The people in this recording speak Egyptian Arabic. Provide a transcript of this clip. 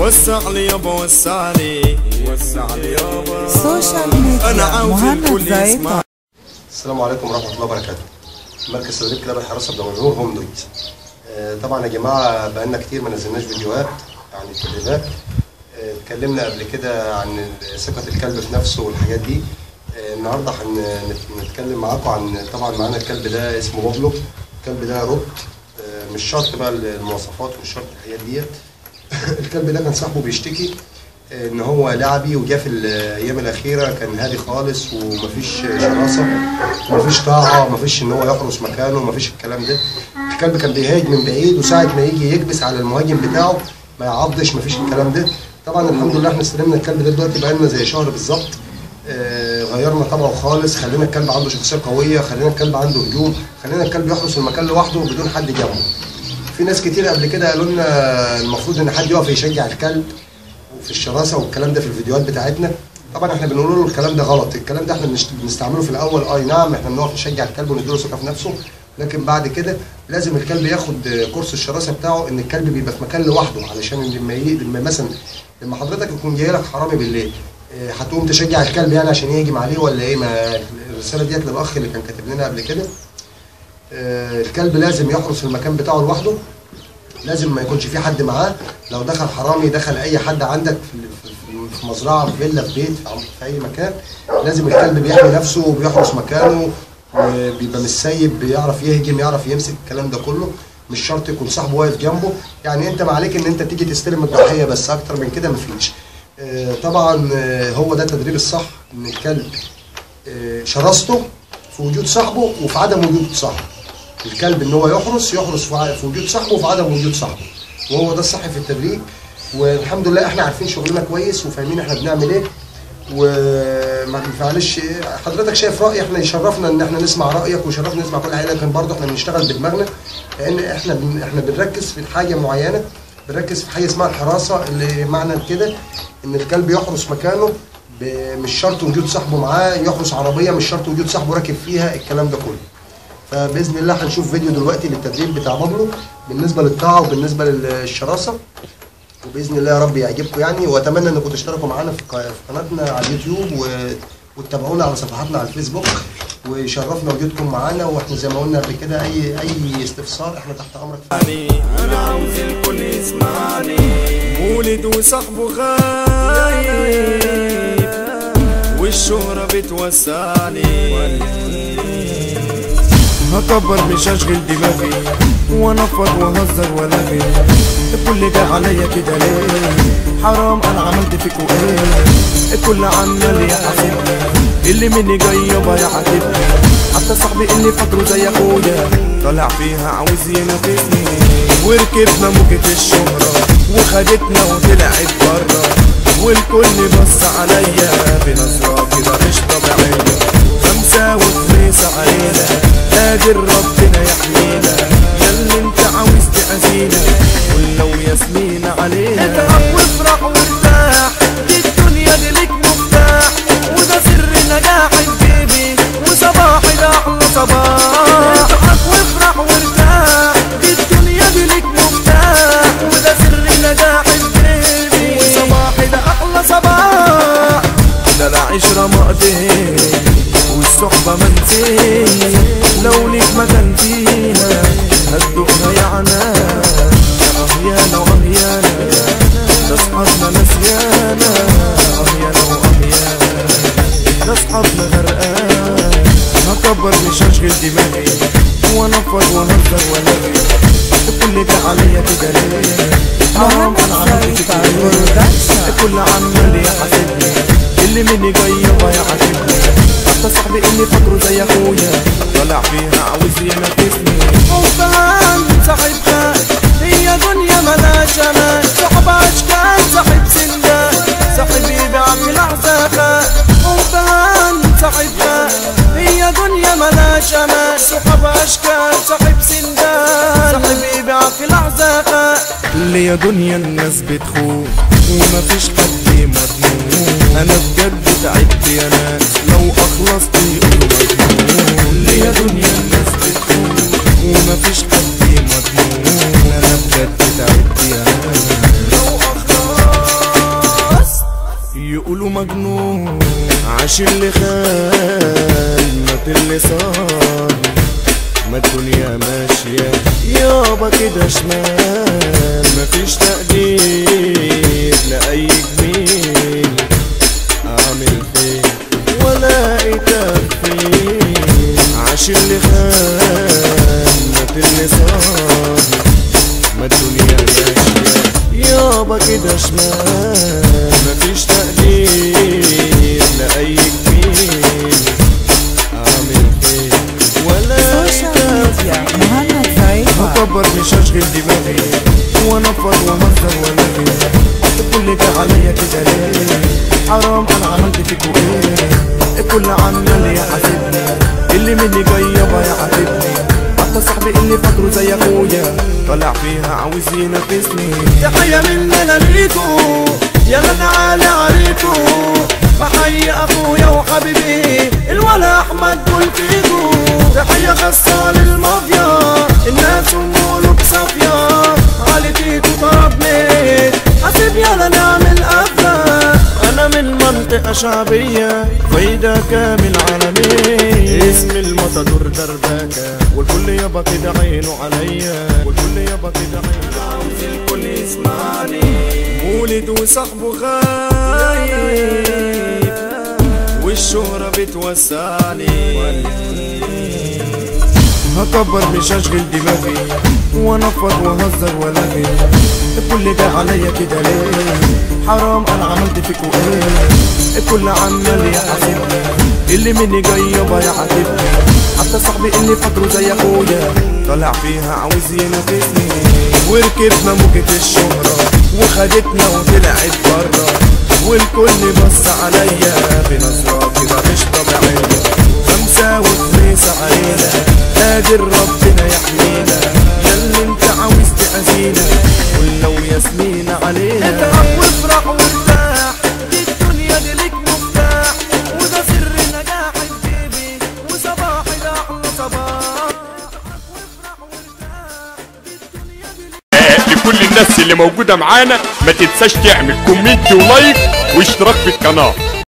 وسع لي يابا وسع لي وسع لي يابا سوشيال انا ميديا عاوز مهند الكل زيطة يسمع السلام عليكم ورحمه الله وبركاته مركز تدريب كلاب الحراسه بدمنهور هوم دوت آه، طبعا يا جماعه بقالنا كتير ما نزلناش فيديوهات عن التدريبات آه، اتكلمنا قبل كده عن ثقه الكلب في نفسه والحاجات دي آه، النهارده هنتكلم معاكم عن طبعا معانا الكلب ده اسمه بابلو الكلب ده روت آه، مش شرط بقى المواصفات ومش شرط الحاجات ديت الكلب ده كان صاحبه بيشتكي ان هو لعبي وجا في الايام الاخيره كان هادي خالص ومفيش شراسه ومفيش طاعه ومفيش ان هو يحرس مكانه ومفيش الكلام ده الكلب كان بيهاج من بعيد وساعه ما يجي يكبس على المهاجم بتاعه ما يعضش مفيش الكلام ده طبعا الحمد لله احنا استلمنا الكلب ده دلوقتي بقالنا زي شهر بالظبط آه، غيرنا طبعه خالص خلينا الكلب عنده شخصيه قويه خلينا الكلب عنده هجوم خلينا الكلب يحرس المكان لوحده بدون حد جنبه في ناس كتير قبل كده قالوا لنا المفروض ان حد يقف يشجع الكلب وفي الشراسه والكلام ده في الفيديوهات بتاعتنا طبعا احنا بنقول له الكلام ده غلط الكلام ده احنا بنشت- بنستعمله في الاول اي نعم احنا بنقف نشجع الكلب ونديله ثقه في نفسه لكن بعد كده لازم الكلب ياخد كورس الشراسه بتاعه ان الكلب بيبقى في مكان لوحده علشان لما ي- لما مثلا لما حضرتك يكون جاي لك حرامي بالليل اه، هتقوم تشجع الكلب يعني عشان يهجم عليه ولا ايه ما الرساله ديت للاخ اللي كان كاتب لنا قبل كده اه، الكلب لازم يحرس المكان بتاعه لوحده لازم ما يكونش في حد معاه لو دخل حرامي دخل اي حد عندك في في- في مزرعه في فيلا في بيت في عم- في اي مكان لازم الكلب بيحمي نفسه وبيحرس مكانه وبيبقى مش سايب بيعرف يهجم يعرف يمسك الكلام ده كله مش شرط يكون صاحبه واقف جنبه يعني انت ما عليك ان انت تيجي تستلم الضحيه بس اكتر من كده مفيش آه، طبعا آه، هو ده التدريب الصح ان الكلب آه، شراسته في وجود صاحبه وفي عدم وجود صاحبه الكلب ان هو يحرس يحرس في ع- في وجود صاحبه وفي عدم وجود صاحبه وهو ده الصح في التدريب والحمد لله احنا عارفين شغلنا كويس وفاهمين احنا بنعمل ايه ومعلش حضرتك شايف راي احنا يشرفنا ان احنا نسمع رايك ويشرفنا نسمع كل حاجه لكن برضه احنا بنشتغل بدماغنا لان احنا بن احنا بنركز في حاجه معينه بنركز في حاجه اسمها الحراسه اللي معنى كده ان الكلب يحرس مكانه ب- مش شرط وجود صاحبه معاه يحرس عربيه مش شرط وجود صاحبه راكب فيها الكلام ده كله فباذن الله هنشوف فيديو دلوقتي للتدريب بتاع بابلو بالنسبه للطاعه وبالنسبه للشراسه وباذن الله يا رب يعجبكم يعني واتمنى انكم تشتركوا معانا في ق- في قناتنا على اليوتيوب و... وتتابعونا على صفحاتنا على الفيسبوك ويشرفنا وجودكم معانا واحنا زي ما قلنا قبل كده اي اي استفسار احنا تحت امرك يعني انا عاوز الكل يسمعني مولد وصاحبه غايب والشهرة بتوسعني هكبر مش هشغل دماغي وانفض واهزر والغي الكل جه عليا كده ليه حرام انا عملت فيكوا ايه الكل عمال يحاسبني اللي مني جاي يابا يعاتبني حتى صاحبي اللي فاكره زي اخويا طالع فيها عاوز ينافسني وركبنا موجة الشهرة وخدتنا وطلعت برا والكل بص عليا بنظرة كده مش طبيعية خمسة وخميسة علينا قادر ربنا يحمينا ياللي انت عاوز تأذينا ولو ياسمين علينا اتعب وافرح وارتاح دي الدنيا دي ليك مفتاح وده سر نجاح جيبي وصباحي ده احلى صباح اتعب وافرح وارتاح دي الدنيا دي ليك مفتاح وده سر نجاح جيبي وصباحي ده احلى صباح ده العشرة مقضية والصحبة منسية لو ليك مكان فيها هتدوقها يا عنانا يا أهيانا وأهيانا ده أصحابنا نسيانا أهيانا وأهيانا ده أصحابنا غرقان هكبر مش هشغل دماغي وانفض وانهزر والغي الكل جه عليا كده ليه حرام انا عملت فيك ايه الكل عمال يحاسبني اللي مني جاي يابا يعاتبني حتى صاحبي اللي فاكره زي اخويا طالع فيها عاوز ينافسني وفهم صاحبها هي دنيا ملاش امان صاحب اشكال صاحب سندان صاحب يبيع في العزاخة وفهم صاحبها هي دنيا ملاش امان صاحب اشكال صاحب سندان صاحب يبيع في العزاخة اللي يا دنيا الناس بتخون ومفيش حد مضمون انا بجد تعبت يا ناس لو اخلصت يقولوا مجنون اللي يا دنيا الناس بتخون ومفيش حد مضمون انا بجد تعبت يا ناس لو اخلصت مجنون عاش اللي خان مات اللي صار ما الدنيا ماشية يابا كده شمال مفيش تقدير لأي جميل أعمل فين ولا فين عاش اللي خان مات اللي صار ما الدنيا ماشية يابا كده شمال مفيش تقدير لأي جميل أعمل فين ولا سوشيال ميديا محمد سعيد هكبر مش هشغل دماغي وانفض ومهزر والغي كل ده عليا كده ليه حرام انا عملت فيكوا ايه الكل عمال يحاسبني اللي مني جاي يابا يعاتبني حتى صاحبي اللي فاكره زي اخويا طالع فيها عاوز ينافسني تحية مننا ليكوا يلا تعالى عليكوا بحيي اخويا وحبيبي الولا احمد بولفيكو تحية خاصة للمافيا الناس ومولك صافية علي فيكو طربني حسب يلا نعمل قفلة انا من منطقة شعبية فايدة كامل عالمية اسم المطادور دربكة والكل يابا كده عينه عليا والكل يابا كده عينه عاوز الكل يسمعني مولد وصاحبه غايب والشهرة بتوسعني هكبر مش هشغل دماغي وانفض واهزر والغي الكل ده عليا كده ليه حرام انا عملت فيكوا ايه الكل عمال يحاسبني اللي مني جاي يابا يعاتبني حتى صاحبي اللي فاكره زي اخويا طالع فيها عاوز ينافسني وركبنا موجة الشهرة وخدتنا وطلعت برا والكل بص عليا بنظرة كده مش طبيعية خمسة وخميسة علينا قادر ربنا يحمينا ياللي انت عاوز تأذينا ولو ياسمين علينا اتعب وافرح وارتاح دي الدنيا دي ليك مفتاح وده سر نجاح جيبي وصباحي ده احلى صباح اتعب وافرح وارتاح دي الدنيا دي لكل الناس اللي موجودة معانا ما تنساش تعمل كومنت ولايك واشتراك في القناة